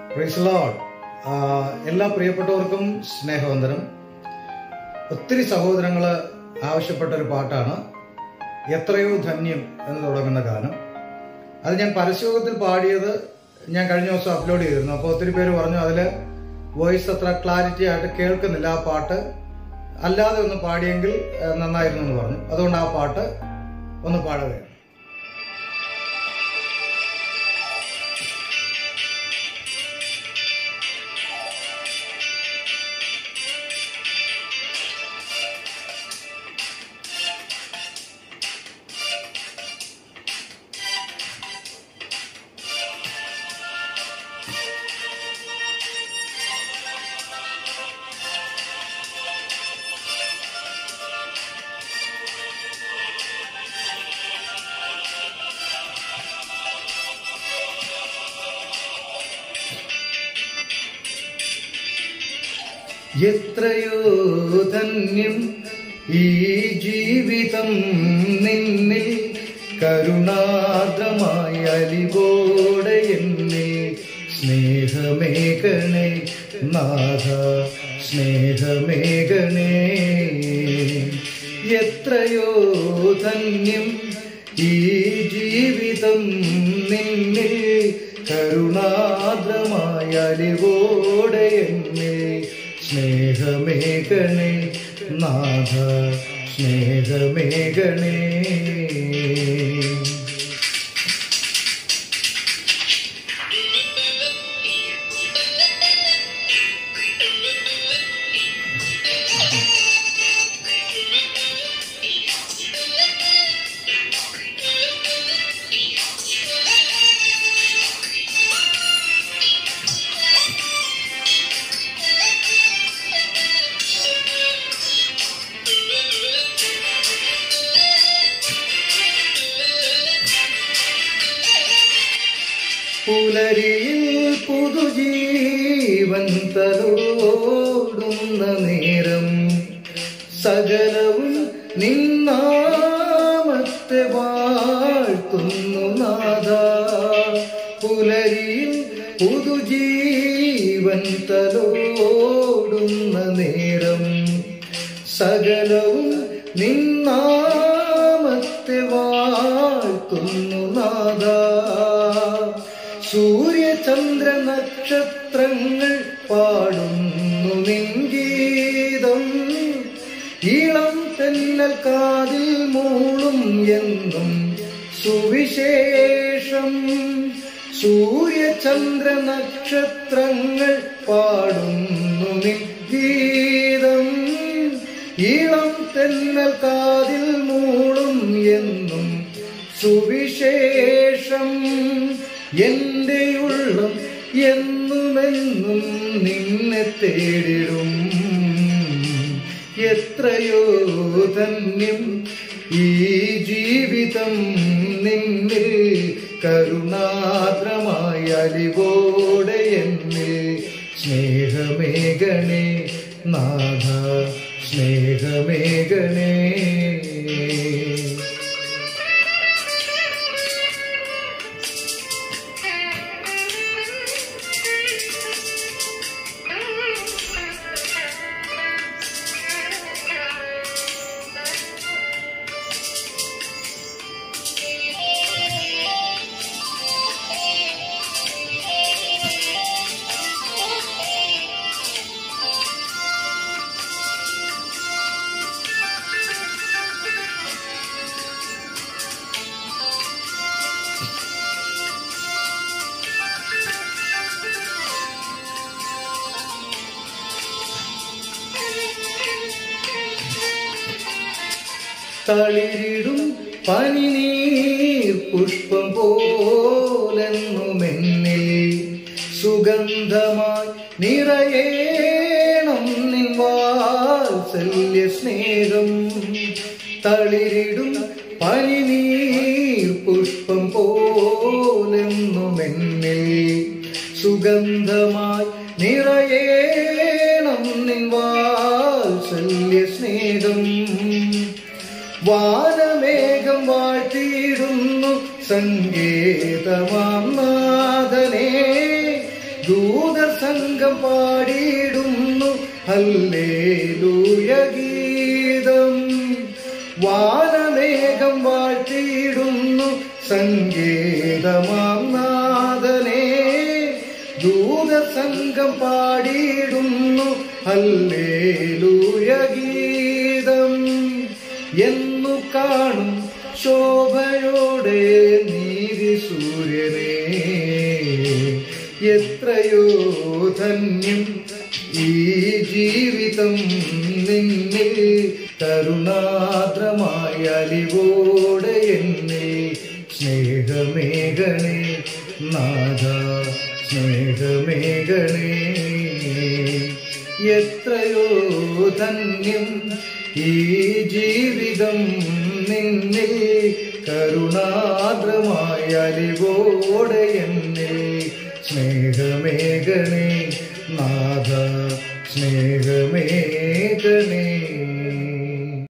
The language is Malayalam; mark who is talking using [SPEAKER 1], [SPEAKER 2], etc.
[SPEAKER 1] പ്രൈസ് ലോഡ് എല്ലാ പ്രിയപ്പെട്ടവർക്കും സ്നേഹവന്ദനം ഒത്തിരി സഹോദരങ്ങൾ ആവശ്യപ്പെട്ട ഒരു പാട്ടാണ് എത്രയോ ധന്യം എന്ന് തുടങ്ങുന്ന ഗാനം അത് ഞാൻ പരസ്യോഗത്തിൽ പാടിയത് ഞാൻ കഴിഞ്ഞ ദിവസം അപ്ലോഡ് ചെയ്തിരുന്നു അപ്പോൾ ഒത്തിരി പേര് പറഞ്ഞു അതിൽ വോയിസ് അത്ര ക്ലാരിറ്റി ആയിട്ട് കേൾക്കുന്നില്ല ആ പാട്ട് അല്ലാതെ ഒന്ന് പാടിയെങ്കിൽ ഏഹ്, നന്നായിരുന്നു എന്ന് പറഞ്ഞു അതുകൊണ്ട് ആ പാട്ട് ഒന്ന് പാടുകയാണ് എത്രയോ ധന്യം ഈ ജീവിതം നിന്നിൽ കരുണാദ്രമായ അലിവോടെ എന്നിൽ സ്നേഹമേഘണേ നാഥ സ്നേഹമേഘണേ എത്രയോ ധന്യം ഈ ജീവിതം നിന്നിൽ കരുണാദ്രമായ അലിവോടെ എന്നിൽ സ്നേഹമേഘണേ നാഥ സ്നേഹമേഘണേ പുലരിയിൽ പുതുജീവൻ തലോടുന്ന നേരം സകലവും നിന്നാമത്തെ വാഴ്ത്തുന്നു നാഥ പുലരിയിൽ പുതുജീവൻ തലോടുന്ന നേരം സകലവും നിന്നാമത്തെ വാഴ്ത്തുന്നു നാഥ സൂര്യചന്ദ്ര നക്ഷത്രങ്ങൾ പാടുന്നു നിൻഗീതം ഇളം തെന്നൽ കാതിൽ മൂളും എന്നും സുവിശേഷം സൂര്യചന്ദ്ര നക്ഷത്രങ്ങൾ പാടുന്നു നിൻ ഗീതം ഇളം തെന്നൽ കാതിൽ മൂളും എന്നും സുവിശേഷം എന്റെ ഉള്ളം എന്നുമെന്നും നിന്നെ തേടിടും എത്രയോ ധന്യം ഈ ജീവിതം നിന്നിൽ കരുണാദ്രമായ അലിവോടെ എന്നിൽ സ്നേഹമേഘണേ നാഥ സ്നേഹമേഘണേ തളിരിടും പനിനീർ പുഷ്പം പോലെന്നുമെന്നിൽ സുഗന്ധമായി നിറയേണം നിൻ വാത്സല്യ സ്നേഹം തളിരിടും പനിനീർ പുഷ്പം പോലെന്നുമെന്നിൽ സുഗന്ധമായി നിറയേണം നിൻ വാത്സല്യ സ്നേഹം വാനമേഘം വാഴ്ത്തിയിടുന്നു സങ്കേതമാം നാഥനെ ദൂതർ സംഘം പാടിയിടുന്നു ഹല്ലേലൂയ ഗീതം വാനമേഘം വാഴ്ത്തിയിടുന്നു സങ്കേതമാം നാഥനെ ദൂതർ സംഘം പാടിയിടുന്നു ഹല്ലേലൂയ ഗീതം എന്നു കാണും ശോഭയോടെ നീതി സൂര്യനെ എത്രയോ ധന്യം ഈ ജീവിതം നിന്നിൽ കരുണാദ്രമായ അലിവോടെ എന്നിൽ സ്നേഹമേഘണേ നാഥ സ്നേഹമേഘണേ എത്രയോ ധന്യം ഈ ജീവിതം നിന്നിൽ കരുണാദ്രമായ അലിവോടെ എന്നിൽ സ്നേഹമേഘണേ നാഥ സ്നേഹമേഘണേ